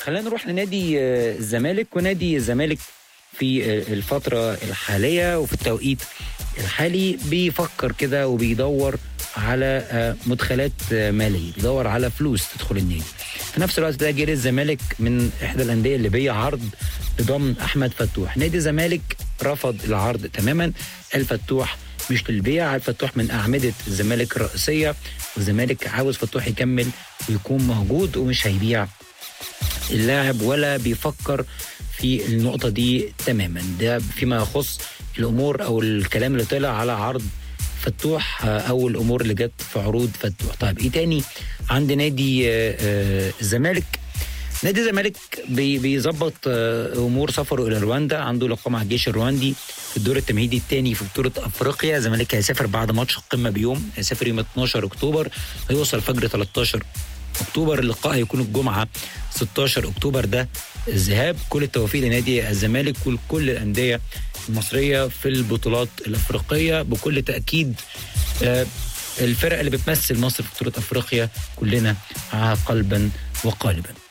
خلينا نروح لنادي آه، الزمالك ونادي الزمالك في آه، الفترة الحالية وفي التوقيت الحالي بيفكر كده وبيدور على آه، مدخلات آه، مالية بيدور على فلوس تدخل النادي في نفس الوقت ده جري الزمالك من إحدى الأندية الليبية عرض بضم أحمد فتوح نادي الزمالك رفض العرض تماما الفتوح مش للبيع الفتوح من أعمدة الزمالك الرئيسية والزمالك عاوز فتوح يكمل ويكون موجود ومش هيبيع اللاعب ولا بيفكر في النقطة دي تماما ده فيما يخص الأمور أو الكلام اللي طلع على عرض فتوح آه، أو الأمور اللي جت في عروض فتوح طيب إيه تاني عند نادي آه، آه، الزمالك نادي الزمالك بي- بيظبط آه، امور سفره الى رواندا عنده لقاء مع الجيش الرواندي في الدور التمهيدي الثاني في بطوله افريقيا الزمالك هيسافر بعد ماتش القمه بيوم هيسافر يوم 12 اكتوبر هيوصل فجر 13 اكتوبر اللقاء هيكون الجمعه 16 اكتوبر ده الذهاب كل التوفيق لنادي الزمالك ولكل الانديه المصريه في البطولات الافريقيه بكل تاكيد آه، الفرق اللي بتمثل مصر في بطوله افريقيا كلنا معاها قلبا وقالبا